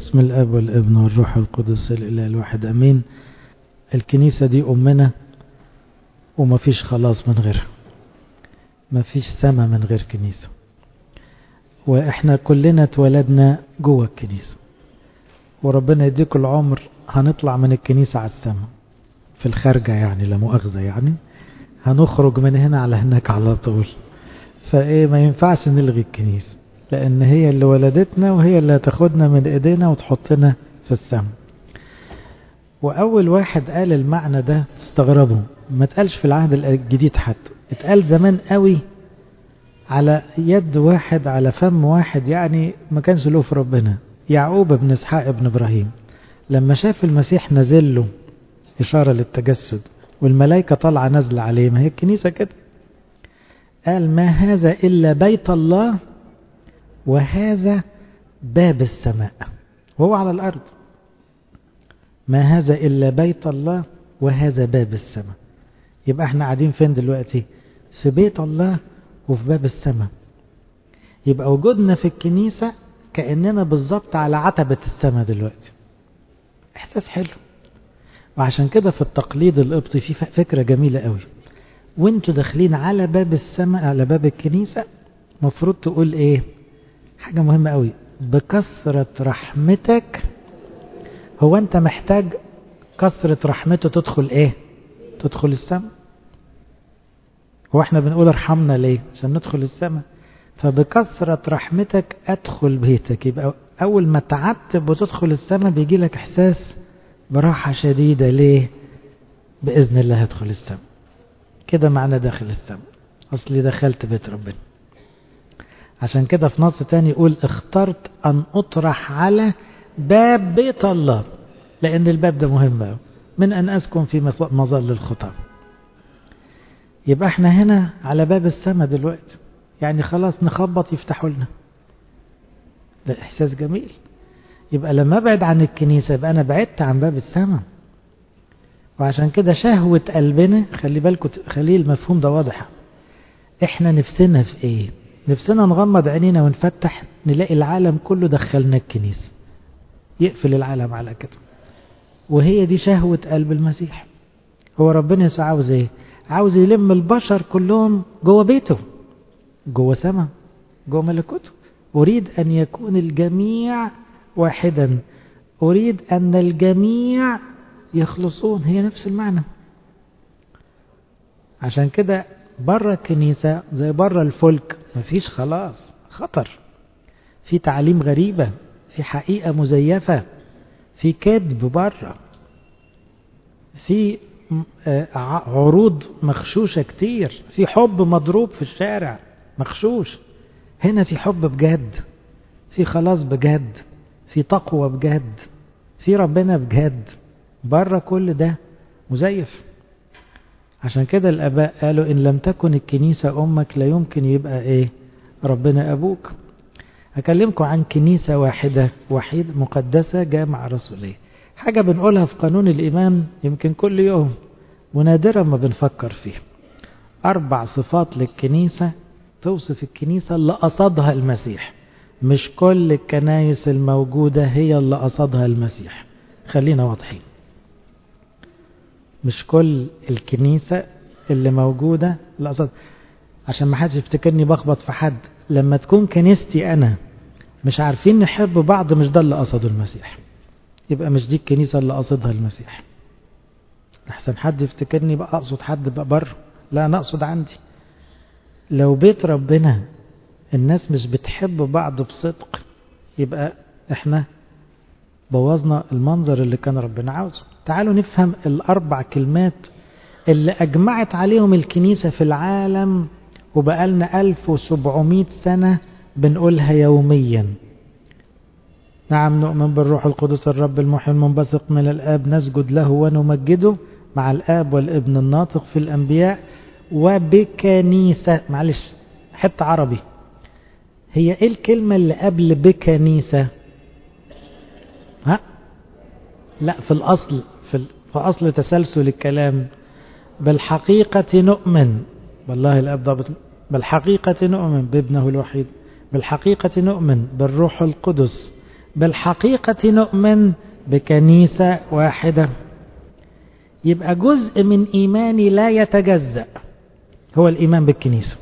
بسم الاب والابن والروح القدس الاله الواحد امين الكنيسه دي امنا ومفيش خلاص من غيرها مفيش سما من غير كنيسه واحنا كلنا اتولدنا جوه الكنيسه وربنا يديكم العمر هنطلع من الكنيسه على السما في الخارجه يعني لا مؤاخذه يعني هنخرج من هنا على هناك على طول فايه ما ينفعش نلغي الكنيسه لان هي اللي ولدتنا وهي اللي هتاخدنا من ايدينا وتحطنا في السما واول واحد قال المعنى ده تستغربوا ما اتقالش في العهد الجديد حتى اتقال زمان قوي على يد واحد على فم واحد يعني ما كانش له في ربنا يعقوب بن اسحاق بن ابراهيم لما شاف المسيح نزل له اشاره للتجسد والملائكه طالعه نازله عليه ما هي الكنيسه كده قال ما هذا الا بيت الله وهذا باب السماء وهو على الأرض ما هذا إلا بيت الله وهذا باب السماء يبقى احنا قاعدين فين دلوقتي في بيت الله وفي باب السماء يبقى وجودنا في الكنيسة كأننا بالظبط على عتبة السماء دلوقتي إحساس حلو وعشان كده في التقليد القبطي في فكرة جميلة قوي وانتوا داخلين على باب السماء على باب الكنيسة مفروض تقول ايه حاجة مهمة قوي بكثرة رحمتك هو انت محتاج كثرة رحمته تدخل ايه تدخل السماء هو احنا بنقول ارحمنا ليه عشان ندخل السماء فبكثرة رحمتك ادخل بيتك يبقى اول ما تعتب وتدخل السماء بيجي لك احساس براحة شديدة ليه بإذن الله هدخل السماء كده معنى داخل السماء أصلي دخلت بيت ربنا عشان كده في نص تاني يقول اخترت أن أطرح على باب بيت الله لأن الباب ده مهم من أن أسكن في مظل الخطاب يبقى احنا هنا على باب السماء دلوقتي يعني خلاص نخبط يفتحوا لنا ده إحساس جميل يبقى لما أبعد عن الكنيسة يبقى أنا بعدت عن باب السماء وعشان كده شهوة قلبنا خلي بالكم خليه المفهوم ده واضح احنا نفسنا في ايه نفسنا نغمض عينينا ونفتح نلاقي العالم كله دخلنا الكنيسة يقفل العالم على كده وهي دي شهوة قلب المسيح هو ربنا يسوع عاوز ايه عاوز يلم البشر كلهم جوه بيته جوه سما جوه ملكوته أريد أن يكون الجميع واحدا أريد أن الجميع يخلصون هي نفس المعنى عشان كده بره الكنيسة زي بره الفلك مفيش خلاص خطر في تعليم غريبة في حقيقة مزيفة في كذب بره في عروض مخشوشة كتير في حب مضروب في الشارع مخشوش هنا في حب بجد في خلاص بجد في تقوى بجد في ربنا بجد بره كل ده مزيف عشان كده الآباء قالوا إن لم تكن الكنيسة أمك لا يمكن يبقى إيه ربنا أبوك أكلمكم عن كنيسة واحدة وحيد مقدسة جامعة رسولية حاجة بنقولها في قانون الإيمان يمكن كل يوم ونادرا ما بنفكر فيه أربع صفات للكنيسة توصف الكنيسة اللي قصدها المسيح مش كل الكنايس الموجودة هي اللي قصدها المسيح خلينا واضحين مش كل الكنيسة اللي موجودة اللي قصد عشان ما حدش يفتكرني بخبط في حد لما تكون كنيستي أنا مش عارفين نحب بعض مش ده اللي قصده المسيح يبقى مش دي الكنيسة اللي قصدها المسيح أحسن حد يفتكرني بقى أقصد حد بقى بره لا أنا أقصد عندي لو بيت ربنا الناس مش بتحب بعض بصدق يبقى احنا بوظنا المنظر اللي كان ربنا عاوزه تعالوا نفهم الأربع كلمات اللي أجمعت عليهم الكنيسة في العالم وبقالنا 1700 سنة بنقولها يوميا نعم نؤمن بالروح القدس الرب المحيي المنبثق من الآب نسجد له ونمجده مع الآب والابن الناطق في الأنبياء وبكنيسة معلش حتى عربي هي ايه الكلمة اللي قبل بكنيسة ها لا في الأصل في, في أصل تسلسل الكلام بالحقيقة نؤمن والله الأب ضابط بالحقيقة نؤمن بابنه الوحيد بالحقيقة نؤمن بالروح القدس بالحقيقة نؤمن بكنيسة واحدة يبقى جزء من إيماني لا يتجزأ هو الإيمان بالكنيسة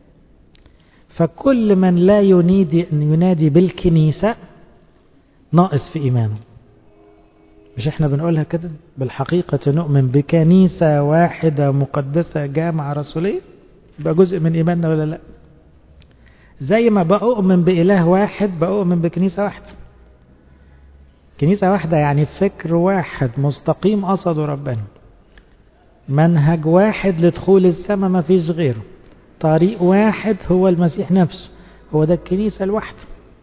فكل من لا ينادي, ينادي بالكنيسة ناقص في إيمانه مش احنا بنقولها كده بالحقيقة نؤمن بكنيسة واحدة مقدسة جامعة رسولية يبقى جزء من إيماننا ولا لا زي ما بأؤمن بإله واحد بأؤمن بكنيسة واحدة كنيسة واحدة يعني فكر واحد مستقيم قصده ربنا منهج واحد لدخول السماء ما فيش غيره طريق واحد هو المسيح نفسه هو ده الكنيسة الواحدة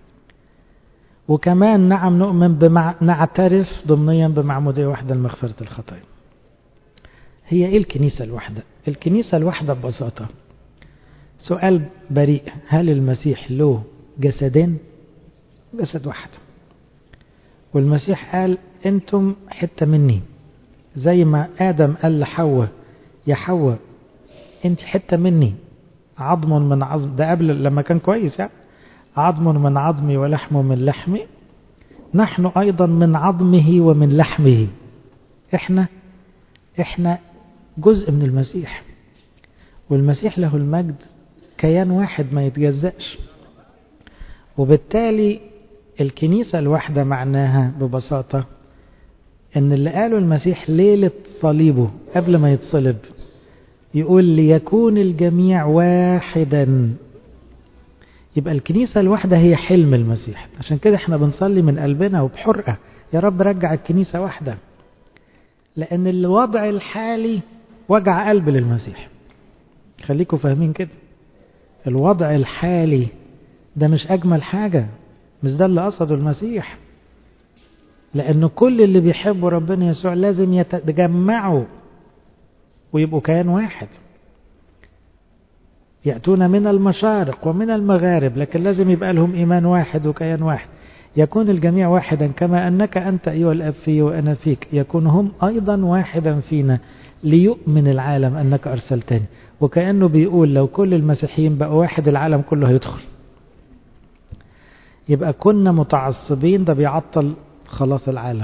وكمان نعم نؤمن بمع... نعترف ضمنيا بمعمودية واحدة لمغفرة الخطايا هي ايه الكنيسة الواحدة الكنيسة الواحدة ببساطة سؤال بريء هل المسيح له جسدين جسد واحد والمسيح قال انتم حتة مني زي ما آدم قال لحواء يا حواء انت حتة مني عظم من عظم ده قبل لما كان كويس يعني عظم من عظمي ولحم من لحمي نحن أيضا من عظمه ومن لحمه احنا احنا جزء من المسيح والمسيح له المجد كيان واحد ما يتجزأش وبالتالي الكنيسة الواحدة معناها ببساطة ان اللي قاله المسيح ليلة صليبه قبل ما يتصلب يقول ليكون الجميع واحدا يبقى الكنيسة الواحدة هي حلم المسيح عشان كده احنا بنصلي من قلبنا وبحرقة يا رب رجع الكنيسة واحدة لأن الوضع الحالي وجع قلب للمسيح خليكم فاهمين كده الوضع الحالي ده مش أجمل حاجة مش ده اللي قصده المسيح لأن كل اللي بيحبوا ربنا يسوع لازم يتجمعوا ويبقوا كيان واحد يأتون من المشارق ومن المغارب لكن لازم يبقى لهم إيمان واحد وكيان واحد يكون الجميع واحدا كما أنك أنت أيها الأب في وأنا فيك يكون هم أيضا واحدا فينا ليؤمن العالم أنك أرسلتني وكأنه بيقول لو كل المسيحيين بقوا واحد العالم كله هيدخل يبقى كنا متعصبين ده بيعطل خلاص العالم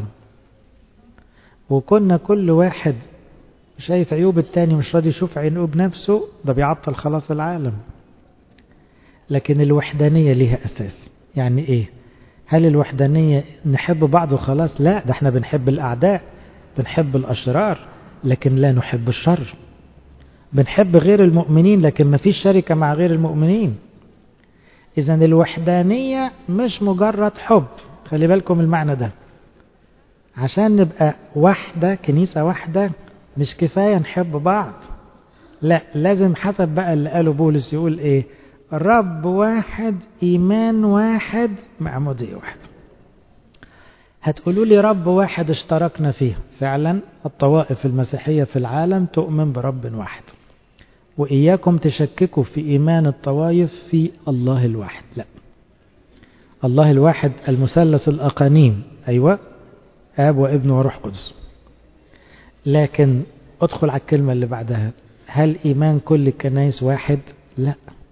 وكنا كل واحد شايف عيوب التاني مش راضي يشوف عيوب نفسه ده بيعطل خلاص العالم لكن الوحدانية ليها أساس يعني إيه هل الوحدانية نحب بعض وخلاص لا ده احنا بنحب الأعداء بنحب الأشرار لكن لا نحب الشر بنحب غير المؤمنين لكن ما فيش شركة مع غير المؤمنين إذا الوحدانية مش مجرد حب خلي بالكم المعنى ده عشان نبقى واحدة كنيسة واحدة مش كفاية نحب بعض لا لازم حسب بقى اللي قاله بولس يقول ايه رب واحد ايمان واحد معمودية واحدة هتقولوا لي رب واحد اشتركنا فيه فعلا الطوائف المسيحية في العالم تؤمن برب واحد وإياكم تشككوا في إيمان الطوائف في الله الواحد لا الله الواحد المثلث الأقانيم أيوة آب وابن وروح قدس لكن ادخل على الكلمة اللي بعدها هل إيمان كل الكنائس واحد لا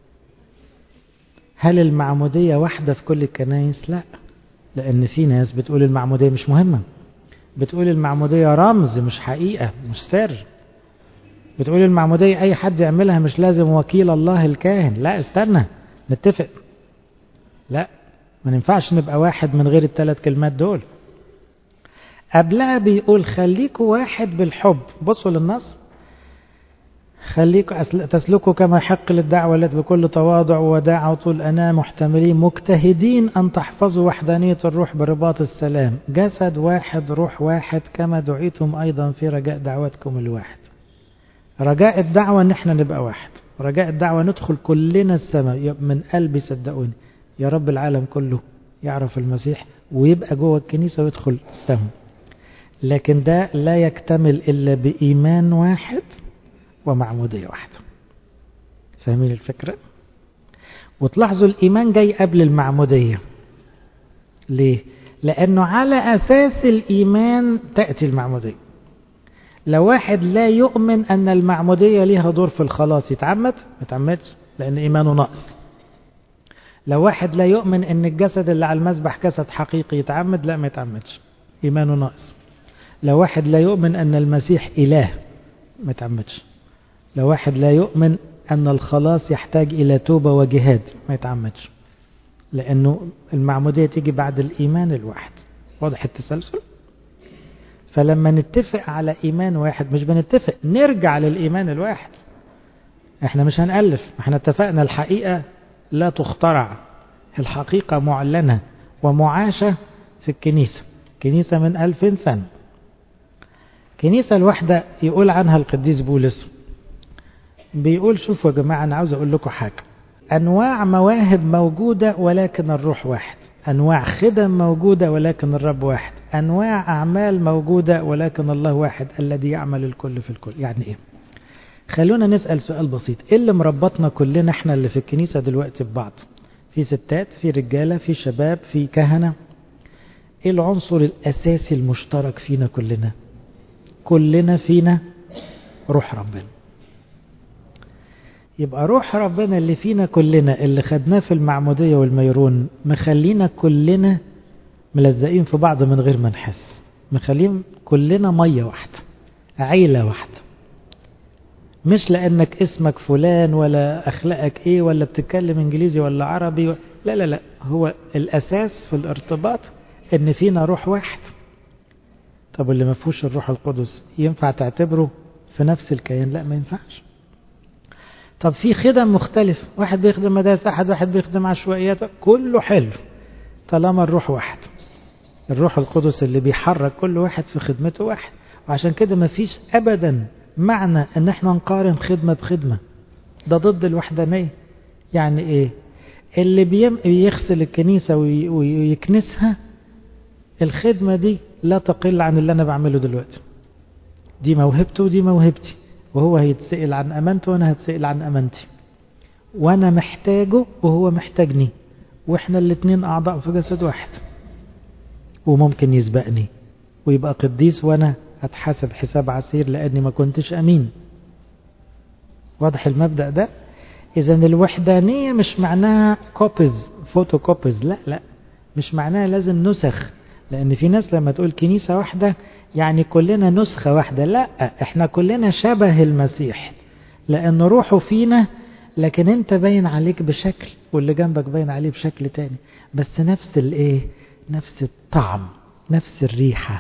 هل المعمودية واحدة في كل الكنائس لا لأن في ناس بتقول المعمودية مش مهمة بتقول المعمودية رمز مش حقيقة مش سر بتقول المعمودية أي حد يعملها مش لازم وكيل الله الكاهن لا استنى نتفق لا ما ننفعش نبقى واحد من غير الثلاث كلمات دول قبلها بيقول خليكوا واحد بالحب بصوا للنص خليكوا تسلكوا كما يحق للدعوة التي بكل تواضع ووداع وطول أنا محتملين مجتهدين أن تحفظوا وحدانية الروح برباط السلام جسد واحد روح واحد كما دعيتم أيضا في رجاء دعوتكم الواحد رجاء الدعوة ان احنا نبقى واحد رجاء الدعوة ندخل كلنا السماء من قلبي صدقوني يا رب العالم كله يعرف المسيح ويبقى جوه الكنيسة ويدخل السماء لكن ده لا يكتمل إلا بإيمان واحد ومعمودية واحدة فاهمين الفكرة وتلاحظوا الإيمان جاي قبل المعمودية ليه لأنه على أساس الإيمان تأتي المعمودية لو واحد لا يؤمن أن المعمودية ليها دور في الخلاص يتعمد ما يتعمدش لأن إيمانه ناقص لو واحد لا يؤمن ان الجسد اللي على المذبح جسد حقيقي يتعمد لا ما يتعمدش ايمانه ناقص لو واحد لا يؤمن ان المسيح اله ما يتعمدش لو واحد لا يؤمن ان الخلاص يحتاج الى توبه وجهاد ما يتعمدش لانه المعموديه تيجي بعد الايمان الواحد واضح التسلسل فلما نتفق على ايمان واحد مش بنتفق نرجع للايمان الواحد احنا مش هنألف احنا اتفقنا الحقيقه لا تخترع الحقيقة معلنة ومعاشة في الكنيسة كنيسة من ألفين سنة كنيسة الواحدة يقول عنها القديس بولس بيقول شوفوا يا جماعة أنا عاوز أقول لكم حاجة أنواع مواهب موجودة ولكن الروح واحد أنواع خدم موجودة ولكن الرب واحد أنواع أعمال موجودة ولكن الله واحد الذي يعمل الكل في الكل يعني إيه خلونا نسأل سؤال بسيط ايه اللي مربطنا كلنا احنا اللي في الكنيسة دلوقتي ببعض في ستات في رجالة في شباب في كهنة ايه العنصر الاساسي المشترك فينا كلنا كلنا فينا روح ربنا يبقى روح ربنا اللي فينا كلنا اللي خدناه في المعمودية والميرون مخلينا كلنا ملزقين في بعض من غير ما نحس مخلين كلنا مية واحدة عيلة واحدة مش لانك اسمك فلان ولا اخلاقك ايه ولا بتتكلم انجليزي ولا عربي و... لا لا لا هو الاساس في الارتباط ان فينا روح واحد طب اللي ما فيهوش الروح القدس ينفع تعتبره في نفس الكيان لا ما ينفعش طب في خدم مختلف واحد بيخدم مدارس احد واحد بيخدم عشوائيات كله حلو طالما الروح واحد الروح القدس اللي بيحرك كل واحد في خدمته واحد وعشان كده ما فيش ابدا معنى ان احنا نقارن خدمة بخدمة ده ضد الوحدانية يعني ايه اللي بيم يغسل الكنيسة ويكنسها الخدمة دي لا تقل عن اللي انا بعمله دلوقتي دي موهبته ودي موهبتي وهو هيتسأل عن امانته وانا هتسأل عن امانتي وانا محتاجه وهو محتاجني واحنا الاتنين اعضاء في جسد واحد وممكن يسبقني ويبقى قديس وانا هتحاسب حساب عسير لاني ما كنتش امين واضح المبدأ ده اذا الوحدانية مش معناها كوبيز فوتو كوبيز لا لا مش معناها لازم نسخ لان في ناس لما تقول كنيسة واحدة يعني كلنا نسخة واحدة لا احنا كلنا شبه المسيح لان روحه فينا لكن انت باين عليك بشكل واللي جنبك باين عليه بشكل تاني بس نفس الايه نفس الطعم نفس الريحة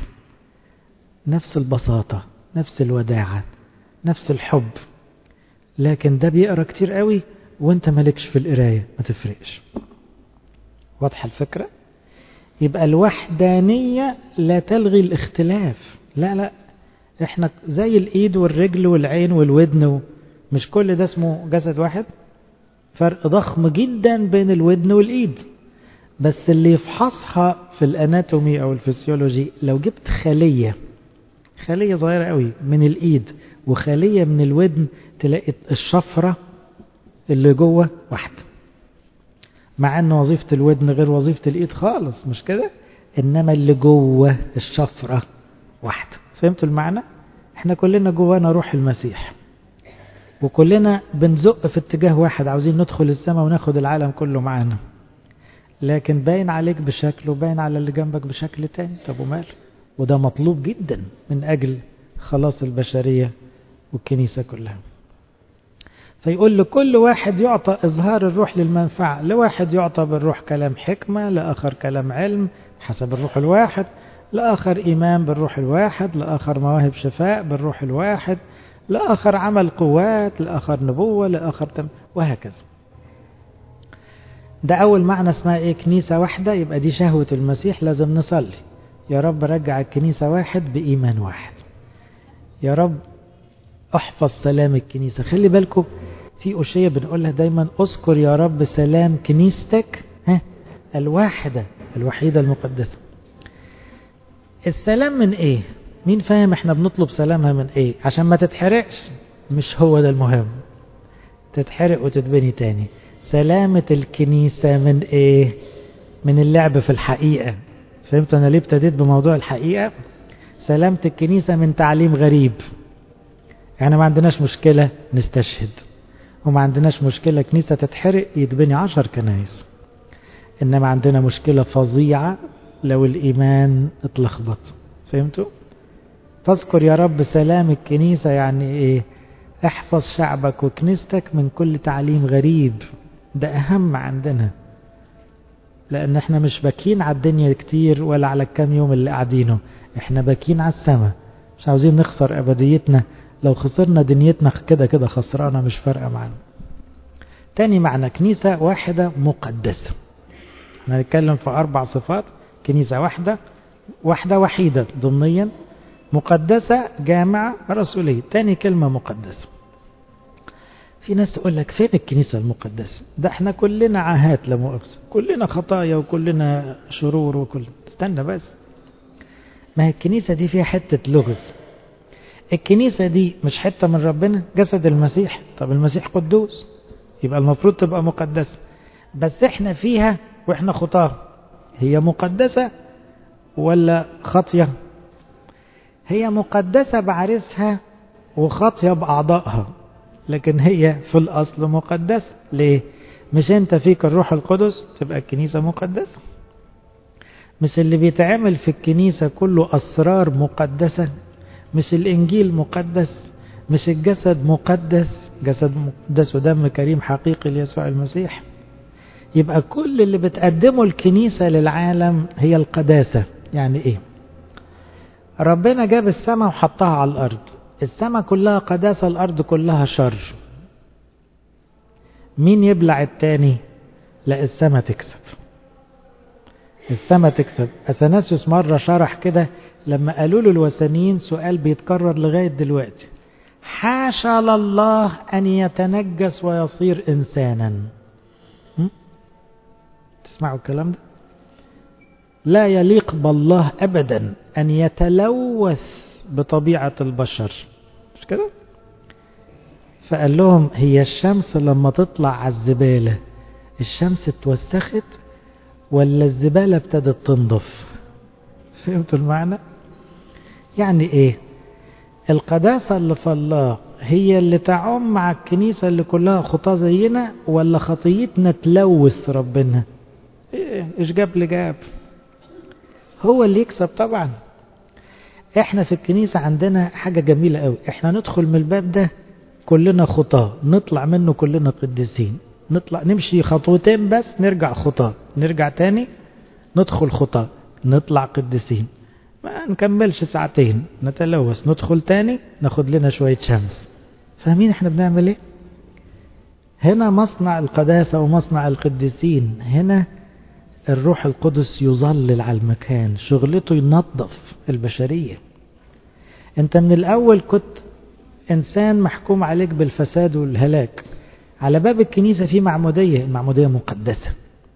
نفس البساطة نفس الوداعة نفس الحب لكن ده بيقرا كتير قوي وانت مالكش في القراية ما تفرقش واضحة الفكرة يبقى الوحدانية لا تلغي الاختلاف لا لا احنا زي الايد والرجل والعين والودن مش كل ده اسمه جسد واحد فرق ضخم جدا بين الودن والايد بس اللي يفحصها في الاناتومي او الفسيولوجي لو جبت خلية خلية صغيرة قوي من الايد وخلية من الودن تلاقي الشفرة اللي جوه واحدة مع ان وظيفة الودن غير وظيفة الايد خالص مش كده انما اللي جوه الشفرة واحدة فهمتوا المعنى احنا كلنا جوانا روح المسيح وكلنا بنزق في اتجاه واحد عاوزين ندخل السماء وناخد العالم كله معانا لكن باين عليك بشكل وباين على اللي جنبك بشكل تاني طب ومال وده مطلوب جدا من أجل خلاص البشرية والكنيسة كلها فيقول لكل واحد يعطى إظهار الروح للمنفعة لواحد يعطى بالروح كلام حكمة لآخر كلام علم حسب الروح الواحد لآخر إيمان بالروح الواحد لآخر مواهب شفاء بالروح الواحد لآخر عمل قوات لآخر نبوة لآخر تم وهكذا ده أول معنى اسمها إيه كنيسة واحدة يبقى دي شهوة المسيح لازم نصلي يا رب رجع الكنيسة واحد بإيمان واحد يا رب احفظ سلام الكنيسة خلي بالكم في أشياء بنقولها دايما اذكر يا رب سلام كنيستك ها الواحدة الوحيدة المقدسة السلام من ايه مين فاهم احنا بنطلب سلامها من ايه عشان ما تتحرقش مش هو ده المهم تتحرق وتتبني تاني سلامة الكنيسة من ايه من اللعب في الحقيقة فهمت انا ليه ابتديت بموضوع الحقيقة سلامة الكنيسة من تعليم غريب يعني ما عندناش مشكلة نستشهد وما عندناش مشكلة كنيسة تتحرق يتبني عشر كنايس إنما عندنا مشكلة فظيعة لو الإيمان اتلخبط فهمتوا؟ فاذكر يا رب سلام الكنيسة يعني إيه؟ احفظ شعبك وكنيستك من كل تعليم غريب ده أهم عندنا لأن احنا مش باكين على الدنيا كتير ولا على الكام يوم اللي قاعدينه احنا باكين على السماء مش عاوزين نخسر أبديتنا لو خسرنا دنيتنا كده كده خسرانة مش فارقة معنا تاني معنى كنيسة واحدة مقدسة احنا هنتكلم في أربع صفات كنيسة واحدة واحدة وحيدة ضمنيا مقدسة جامعة رسولية تاني كلمة مقدسة في ناس تقول لك فين الكنيسة المقدسة ده احنا كلنا عاهات لا مؤاخذة كلنا خطايا وكلنا شرور وكل استنى بس ما هي الكنيسة دي فيها حتة لغز الكنيسة دي مش حتة من ربنا جسد المسيح طب المسيح قدوس يبقى المفروض تبقى مقدسة بس احنا فيها واحنا خطاه هي مقدسة ولا خاطية هي مقدسة بعرسها وخاطية بأعضائها لكن هي في الأصل مقدسة ليه؟ مش أنت فيك الروح القدس تبقى الكنيسة مقدسة مش اللي بيتعمل في الكنيسة كله أسرار مقدسة مش الإنجيل مقدس مش الجسد مقدس جسد مقدس ودم كريم حقيقي ليسوع المسيح يبقى كل اللي بتقدمه الكنيسة للعالم هي القداسة يعني إيه ربنا جاب السماء وحطها على الأرض السماء كلها قداسة الأرض كلها شر مين يبلع التاني لا السماء تكسب السماء تكسب أثناسيوس مرة شرح كده لما قالوا له الوثنيين سؤال بيتكرر لغاية دلوقتي حاشا لله أن يتنجس ويصير إنسانا تسمعوا الكلام ده لا يليق بالله أبدا أن يتلوث بطبيعة البشر مش كده فقال لهم هي الشمس لما تطلع على الزبالة الشمس اتوسخت ولا الزبالة ابتدت تنضف فهمتوا المعنى يعني ايه القداسة اللي في الله هي اللي تعم مع الكنيسة اللي كلها خطاة زينا ولا خطيتنا تلوث ربنا إيه ايش جاب لي جاب هو اللي يكسب طبعا احنا في الكنيسة عندنا حاجة جميلة قوي احنا ندخل من الباب ده كلنا خطاة نطلع منه كلنا قديسين نطلع نمشي خطوتين بس نرجع خطاة نرجع تاني ندخل خطاة نطلع قديسين ما نكملش ساعتين نتلوث ندخل تاني ناخد لنا شوية شمس فاهمين احنا بنعمل ايه هنا مصنع القداسة ومصنع القديسين هنا الروح القدس يظلل على المكان شغلته ينظف البشرية انت من الاول كنت انسان محكوم عليك بالفساد والهلاك على باب الكنيسة في معمودية المعمودية مقدسة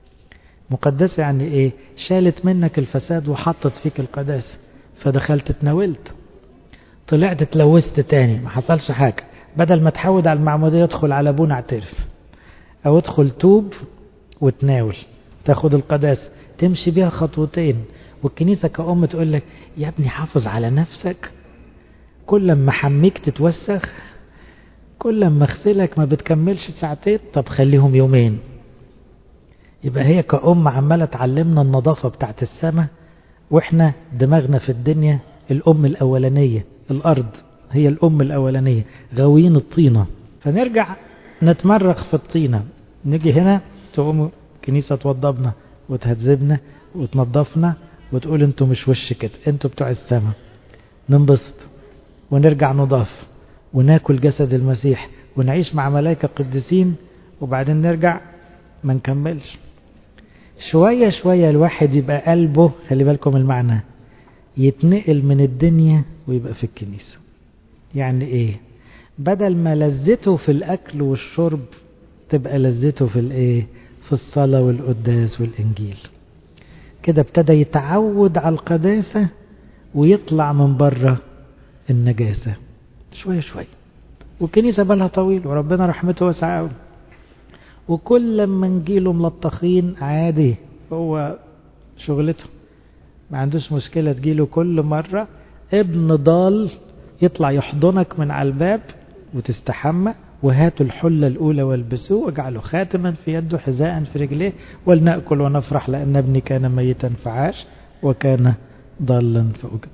مقدسة يعني ايه شالت منك الفساد وحطت فيك القداسة فدخلت اتناولت طلعت اتلوثت تاني ما حصلش حاجة بدل ما تحود على المعمودية ادخل على ابونا اعترف او ادخل توب وتناول تاخد القداسة تمشي بيها خطوتين والكنيسة كأم تقول لك يا ابني حافظ على نفسك كل ما حميك تتوسخ كل ما اغسلك ما بتكملش ساعتين طب خليهم يومين يبقى هي كأم عمالة تعلمنا النظافة بتاعت السماء واحنا دماغنا في الدنيا الأم الأولانية الأرض هي الأم الأولانية غاويين الطينة فنرجع نتمرغ في الطينة نيجي هنا تقوم كنيسة توضبنا وتهذبنا وتنظفنا وتقول انتوا مش وش كده انتوا بتوع السماء ننبسط ونرجع نضاف وناكل جسد المسيح ونعيش مع ملائكة قديسين وبعدين نرجع ما نكملش شوية شوية الواحد يبقى قلبه خلي بالكم المعنى يتنقل من الدنيا ويبقى في الكنيسة يعني ايه بدل ما لذته في الاكل والشرب تبقى لذته في الايه في الصلاة والقداس والانجيل كده ابتدى يتعود على القداسة ويطلع من بره النجاسة شوية شوية والكنيسة بالها طويل وربنا رحمته واسعة قوي وكل لما نجيله ملطخين عادي هو شغلته ما عندوش مشكلة تجيله كل مرة ابن ضال يطلع يحضنك من على الباب وتستحمى وهاتوا الحلة الأولى والبسوه واجعلوا خاتما في يده حذاء في رجليه ولنأكل ونفرح لأن ابني كان ميتا فعاش وكان ضالا فوجد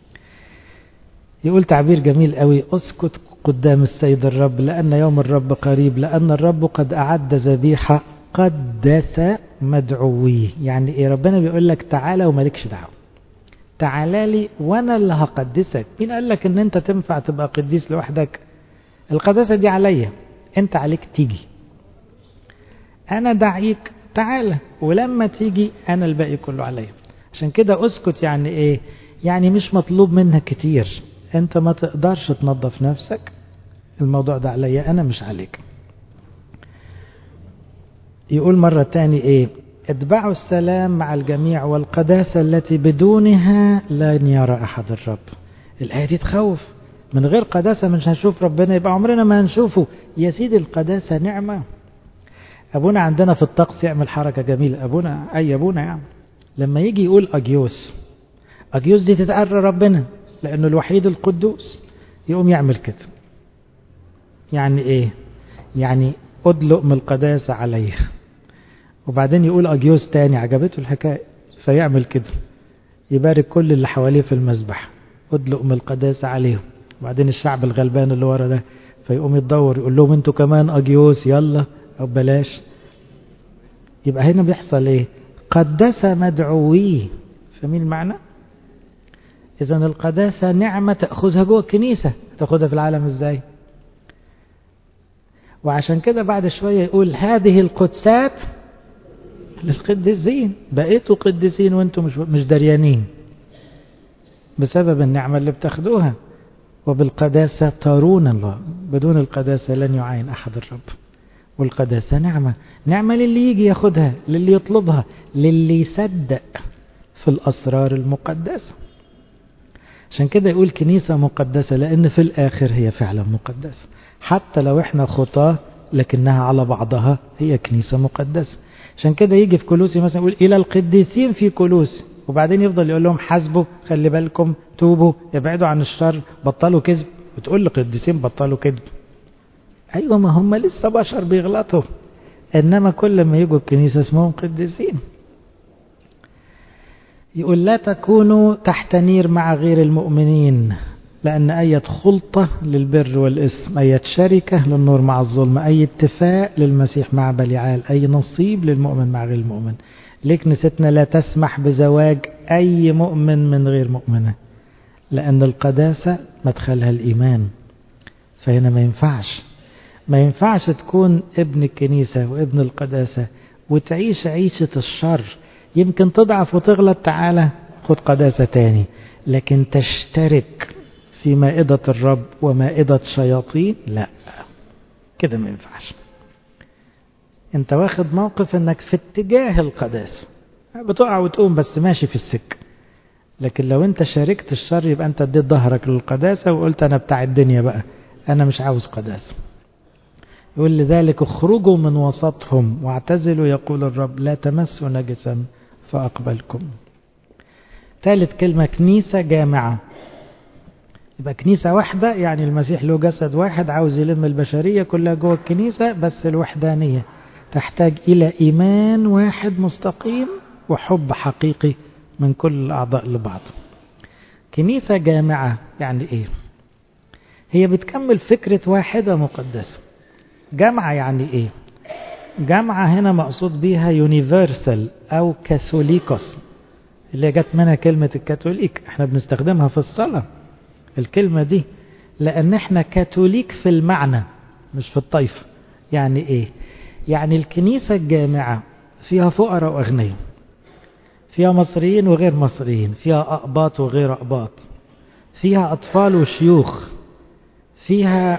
يقول تعبير جميل قوي اسكت قدام السيد الرب لأن يوم الرب قريب لأن الرب قد أعد ذبيحة قدس مدعويه يعني إيه ربنا بيقول لك تعالى ومالكش دعوة تعالى لي وأنا اللي هقدسك مين قال لك إن أنت تنفع تبقى قديس لوحدك القداسة دي عليا أنت عليك تيجي أنا دعيك تعالى ولما تيجي أنا الباقي كله عليا عشان كده اسكت يعني إيه يعني مش مطلوب منك كتير أنت ما تقدرش تنظف نفسك الموضوع ده عليا أنا مش عليك يقول مرة تاني إيه اتبعوا السلام مع الجميع والقداسة التي بدونها لن يرى أحد الرب الآية دي تخوف من غير قداسة مش هنشوف ربنا يبقى عمرنا ما هنشوفه يا سيدي القداسة نعمة أبونا عندنا في الطقس يعمل حركة جميلة أبونا أي أبونا يعني لما يجي يقول أجيوس أجيوس دي تتقرى ربنا لأنه الوحيد القدوس يقوم يعمل كده يعني إيه يعني أدلق من القداسة عليه وبعدين يقول أجيوس تاني عجبته الحكاية فيعمل كده يبارك كل اللي حواليه في المسبح أدلق من القداسة عليهم وبعدين الشعب الغلبان اللي ورا ده فيقوم يتدور يقول لهم انتوا كمان أجيوس يلا أو بلاش يبقى هنا بيحصل ايه قدس مدعويه فمين المعنى إذا القداسة نعمة تأخذها جوه الكنيسة تأخذها في العالم ازاي وعشان كده بعد شوية يقول هذه القدسات للقديسين بقيتوا قديسين وانتم مش مش دريانين بسبب النعمة اللي بتاخدوها وبالقداسة ترون الله بدون القداسة لن يعاين أحد الرب والقداسة نعمة نعمة للي يجي ياخدها للي يطلبها للي يصدق في الأسرار المقدسة عشان كده يقول كنيسة مقدسة لأن في الآخر هي فعلا مقدسة حتى لو احنا خطاة لكنها على بعضها هي كنيسة مقدسة عشان كده يجي في كلوسي مثلا يقول إلى القديسين في كلوسي وبعدين يفضل يقول لهم حاسبوا خلي بالكم توبوا ابعدوا عن الشر بطلوا كذب وتقول لقديسين بطلوا كذب ايوه ما هم لسه بشر بيغلطوا انما كل ما يجوا الكنيسه اسمهم قديسين يقول لا تكونوا تحت نير مع غير المؤمنين لأن أية خلطة للبر والإثم أية شركة للنور مع الظلم أي اتفاق للمسيح مع بليعال أي نصيب للمؤمن مع غير المؤمن ليه كنيستنا لا تسمح بزواج أي مؤمن من غير مؤمنة لأن القداسة مدخلها الإيمان فهنا ما ينفعش ما ينفعش تكون ابن الكنيسة وابن القداسة وتعيش عيشة الشر يمكن تضعف وتغلط تعالى خد قداسة تاني لكن تشترك في مائدة الرب ومائدة شياطين لا كده ما ينفعش انت واخد موقف انك في اتجاه القداسة بتقع وتقوم بس ماشي في السكة لكن لو انت شاركت الشر يبقى انت اديت ظهرك للقداسة وقلت انا بتاع الدنيا بقى انا مش عاوز قداسة يقول لذلك اخرجوا من وسطهم واعتزلوا يقول الرب لا تمسوا نجسا فأقبلكم ثالث كلمة كنيسة جامعة يبقى كنيسة واحدة يعني المسيح له جسد واحد عاوز يلم البشرية كلها جوه الكنيسة بس الوحدانية تحتاج إلى إيمان واحد مستقيم وحب حقيقي من كل الأعضاء لبعض كنيسة جامعة يعني إيه هي بتكمل فكرة واحدة مقدسة جامعة يعني إيه جامعة هنا مقصود بيها يونيفرسال أو كاثوليكوس اللي جت منها كلمة الكاثوليك احنا بنستخدمها في الصلاة الكلمة دي لأن احنا كاثوليك في المعنى مش في الطائفة يعني ايه يعني الكنيسة الجامعة فيها فقراء وأغنياء فيها مصريين وغير مصريين فيها أقباط وغير أقباط فيها أطفال وشيوخ فيها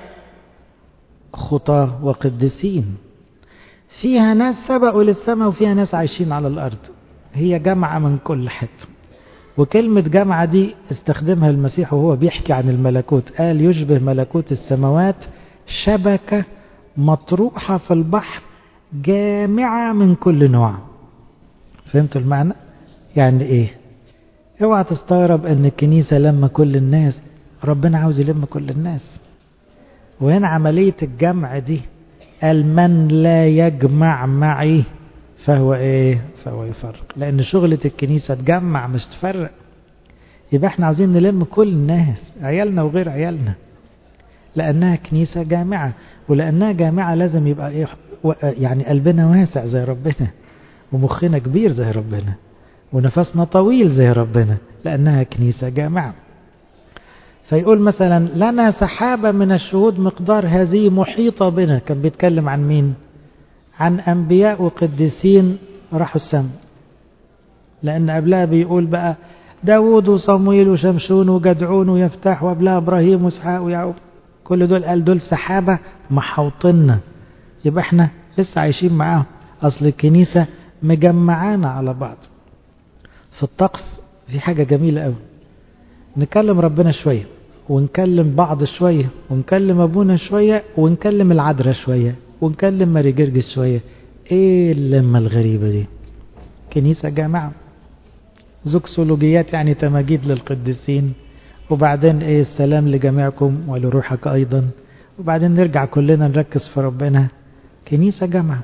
خطاة وقدسين فيها ناس سبقوا للسماء وفيها ناس عايشين على الأرض هي جامعة من كل حتة وكلمة جامعة دي استخدمها المسيح وهو بيحكي عن الملكوت قال يشبه ملكوت السماوات شبكة مطروحة في البحر جامعة من كل نوع فهمتوا المعنى؟ يعني ايه؟ اوعى تستغرب ان الكنيسة لما كل الناس ربنا عاوز يلم كل الناس وهنا عملية الجمع دي قال من لا يجمع معي فهو ايه فهو يفرق لان شغلة الكنيسة تجمع مش تفرق يبقى احنا عاوزين نلم كل الناس عيالنا وغير عيالنا لانها كنيسة جامعة ولانها جامعة لازم يبقى ايه يعني قلبنا واسع زي ربنا ومخنا كبير زي ربنا ونفسنا طويل زي ربنا لانها كنيسة جامعة فيقول مثلا لنا سحابة من الشهود مقدار هذه محيطة بنا كان بيتكلم عن مين عن أنبياء وقديسين راحوا السماء لأن قبلها بيقول بقى داود وصمويل وشمشون وجدعون ويفتح وقبلها إبراهيم وإسحاق ويعقوب كل دول قال دول سحابة محوطنا يبقى احنا لسه عايشين معاهم أصل الكنيسة مجمعانا على بعض في الطقس في حاجة جميلة قوي نكلم ربنا شوية ونكلم بعض شوية ونكلم أبونا شوية ونكلم العذراء شوية ونكلم ماري جرجس شوية ايه اللمة الغريبة دي كنيسة جامعة زوكسولوجيات يعني تماجيد للقديسين وبعدين ايه السلام لجميعكم ولروحك ايضا وبعدين نرجع كلنا نركز في ربنا كنيسة جامعة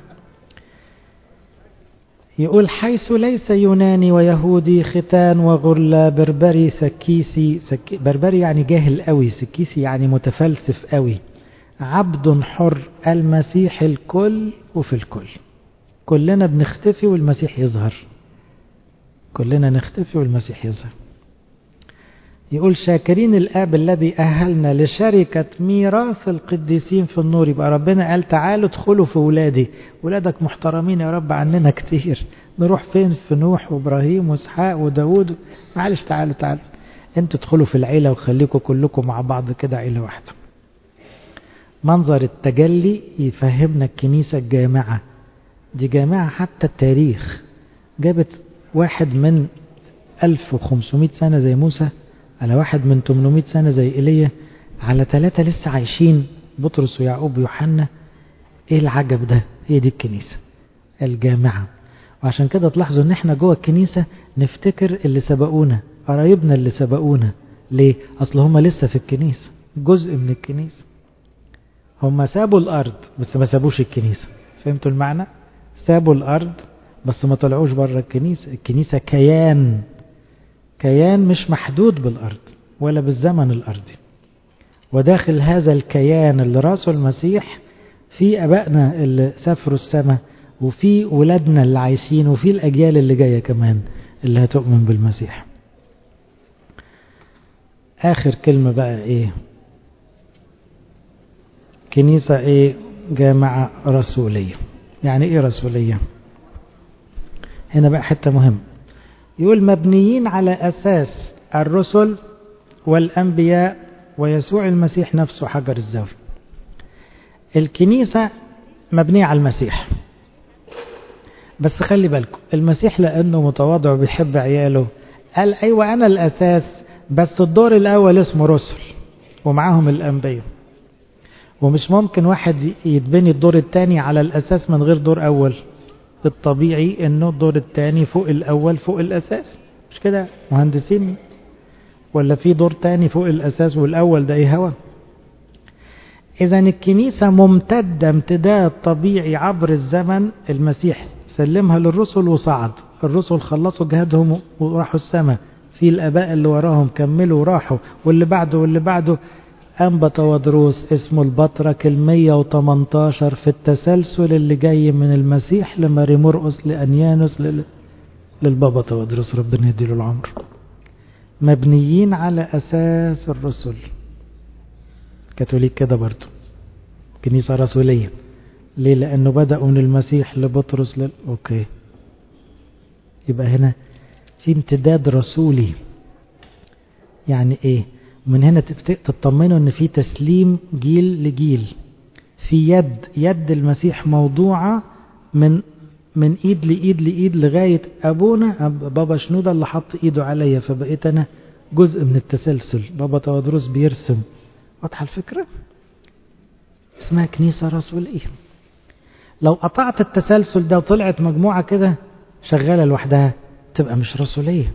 يقول حيث ليس يوناني ويهودي ختان وغرلة بربري سكيسي سك... بربري يعني جاهل قوي سكيسي يعني متفلسف قوي عبد حر المسيح الكل وفي الكل كلنا بنختفي والمسيح يظهر كلنا نختفي والمسيح يظهر يقول شاكرين الآب الذي أهلنا لشركة ميراث القديسين في النور يبقى ربنا قال تعالوا ادخلوا في ولادي ولادك محترمين يا رب عننا كتير نروح فين في نوح وإبراهيم وإسحاق وداود معلش تعالوا تعالوا انتوا ادخلوا في العيلة وخليكم كلكم مع بعض كده عيلة واحدة منظر التجلي يفهمنا الكنيسة الجامعة دي جامعة حتى التاريخ جابت واحد من 1500 سنة زي موسى على واحد من 800 سنة زي إيليا على ثلاثة لسه عايشين بطرس ويعقوب ويوحنا ايه العجب ده هي دي الكنيسة الجامعة وعشان كده تلاحظوا ان احنا جوه الكنيسة نفتكر اللي سبقونا قرايبنا اللي سبقونا ليه اصل هم لسه في الكنيسة جزء من الكنيسة هم سابوا الارض بس ما سابوش الكنيسة فهمتوا المعنى سابوا الارض بس ما طلعوش بره الكنيسة الكنيسة كيان كيان مش محدود بالارض ولا بالزمن الارضي وداخل هذا الكيان اللي راسه المسيح في ابائنا اللي سافروا السماء وفي ولادنا اللي عايشين وفي الاجيال اللي جايه كمان اللي هتؤمن بالمسيح اخر كلمه بقى ايه كنيسه ايه جامعه رسوليه يعني ايه رسوليه هنا بقى حته مهمه يقول مبنيين على اساس الرسل والانبياء ويسوع المسيح نفسه حجر الزاويه الكنيسه مبنيه على المسيح بس خلي بالكم المسيح لانه متواضع وبيحب عياله قال ايوه انا الاساس بس الدور الاول اسمه رسل ومعاهم الانبياء ومش ممكن واحد يتبني الدور الثاني على الاساس من غير دور اول الطبيعي انه الدور الثاني فوق الاول فوق الاساس مش كده مهندسين ولا في دور تاني فوق الاساس والاول ده ايه هوا اذا الكنيسة ممتدة امتداد طبيعي عبر الزمن المسيح سلمها للرسل وصعد الرسل خلصوا جهادهم وراحوا السماء في الاباء اللي وراهم كملوا وراحوا واللي بعده واللي بعده أنبت ودروس اسمه البطرك المية وتمنتاشر في التسلسل اللي جاي من المسيح لماري مرقس لأنيانوس لل... للبابا تودروس ربنا يديله العمر مبنيين على أساس الرسل كاثوليك كده برضه كنيسة رسولية ليه لأنه بدأوا من المسيح لبطرس لل... أوكي يبقى هنا في امتداد رسولي يعني ايه من هنا تطمنوا ان في تسليم جيل لجيل في يد يد المسيح موضوعة من من ايد لايد لايد لغاية ابونا بابا شنودة اللي حط ايده عليا فبقيت انا جزء من التسلسل بابا تودروس بيرسم واضحة الفكرة اسمها كنيسة رسولية لو قطعت التسلسل ده وطلعت مجموعة كده شغالة لوحدها تبقى مش رسولية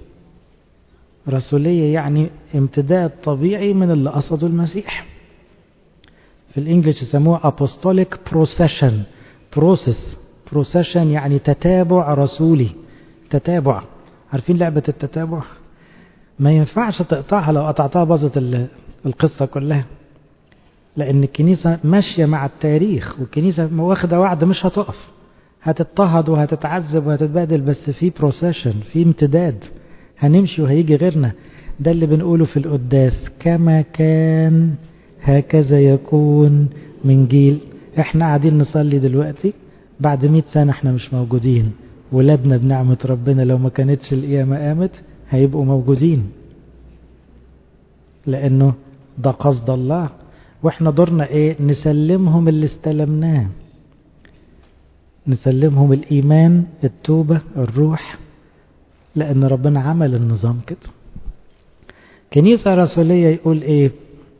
رسولية يعني امتداد طبيعي من اللي قصده المسيح في الانجليش يسموه apostolic procession process procession يعني تتابع رسولي تتابع عارفين لعبة التتابع ما ينفعش تقطعها لو قطعتها باظت القصة كلها لأن الكنيسة ماشية مع التاريخ والكنيسة واخدة وعد مش هتقف هتضطهد وهتتعذب وهتتبهدل بس في بروسيشن في امتداد هنمشي وهيجي غيرنا ده اللي بنقوله في القداس كما كان هكذا يكون من جيل احنا قاعدين نصلي دلوقتي بعد مئة سنة احنا مش موجودين ولادنا بنعمة ربنا لو ما كانتش القيامة قامت هيبقوا موجودين لأنه ده قصد الله واحنا دورنا ايه نسلمهم اللي استلمناه نسلمهم الإيمان التوبة الروح لأن ربنا عمل النظام كده كنيسة رسولية يقول ايه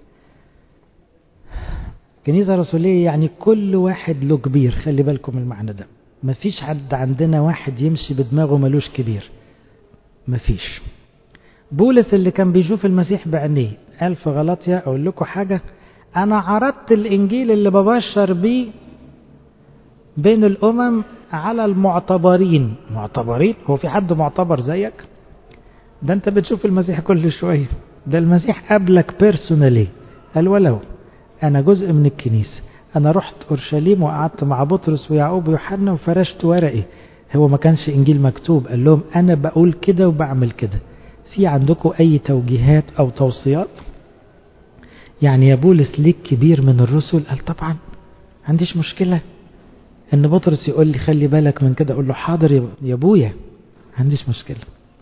كنيسة رسولية يعني كل واحد له كبير خلي بالكم المعنى ده مفيش حد عندنا واحد يمشي بدماغه ملوش كبير مفيش بولس اللي كان بيشوف المسيح بعينيه قال في غلطية أقول لكم حاجة أنا عرضت الإنجيل اللي ببشر بيه بين الأمم على المعتبرين معتبرين هو في حد معتبر زيك ده أنت بتشوف المسيح كل شوية ده المسيح قابلك بيرسونالي قال ولو أنا جزء من الكنيسة أنا رحت أورشليم وقعدت مع بطرس ويعقوب ويوحنا وفرشت ورقي هو ما كانش إنجيل مكتوب قال لهم أنا بقول كده وبعمل كده في عندكم أي توجيهات أو توصيات يعني يا بولس ليك كبير من الرسل قال طبعا عنديش مشكلة ان بطرس يقول لي خلي بالك من كده اقول له حاضر يا ابويا عنديش مشكلة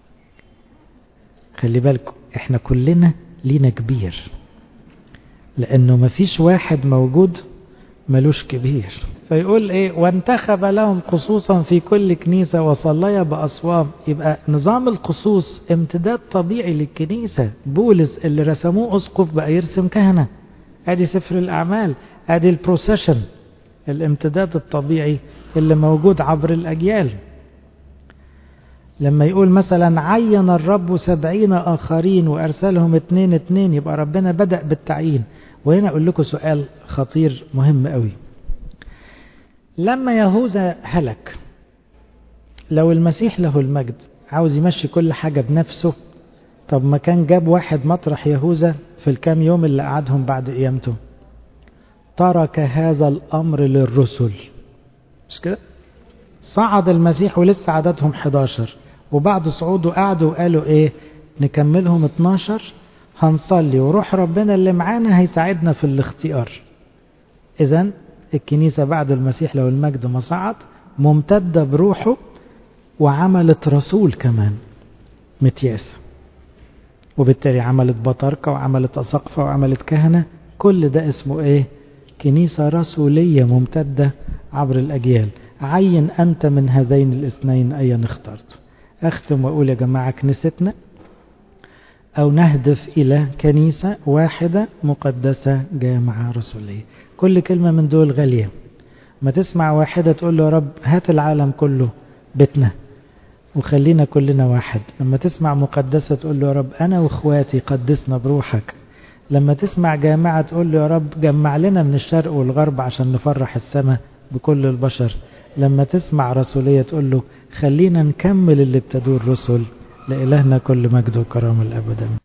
خلي بالكم احنا كلنا لينا كبير لانه مفيش واحد موجود ملوش كبير فيقول ايه وانتخب لهم خصوصا في كل كنيسة وصليا بأصوام يبقى نظام الخصوص امتداد طبيعي للكنيسة بولس اللي رسموه أسقف بقى يرسم كهنة ادي سفر الأعمال ادي البروسيشن الامتداد الطبيعي اللي موجود عبر الأجيال لما يقول مثلا عين الرب سبعين آخرين وأرسلهم اتنين اتنين يبقى ربنا بدأ بالتعيين وهنا أقول لكم سؤال خطير مهم قوي لما يهوذا هلك لو المسيح له المجد عاوز يمشي كل حاجة بنفسه طب ما كان جاب واحد مطرح يهوذا في الكام يوم اللي قعدهم بعد قيامته ترك هذا الأمر للرسل مش كده صعد المسيح ولسه عددهم 11 وبعد صعوده قعدوا وقالوا ايه نكملهم 12 هنصلي وروح ربنا اللي معانا هيساعدنا في الاختيار اذا الكنيسة بعد المسيح لو المجد ما صعد ممتدة بروحه وعملت رسول كمان متياس وبالتالي عملت بطاركة وعملت أسقفة وعملت كهنة كل ده اسمه ايه كنيسة رسولية ممتدة عبر الأجيال عين أنت من هذين الاثنين أيا اخترت أختم وأقول يا جماعة كنيستنا أو نهدف إلى كنيسة واحدة مقدسة جامعة رسولية كل كلمة من دول غالية ما تسمع واحدة تقول له يا رب هات العالم كله بيتنا وخلينا كلنا واحد لما تسمع مقدسة تقول له يا رب أنا وإخواتي قدسنا بروحك لما تسمع جامعة تقول له يا رب جمع لنا من الشرق والغرب عشان نفرح السماء بكل البشر لما تسمع رسولية تقول له خلينا نكمل اللي ابتدوه الرسل لإلهنا كل مجد وكرامة الأبدا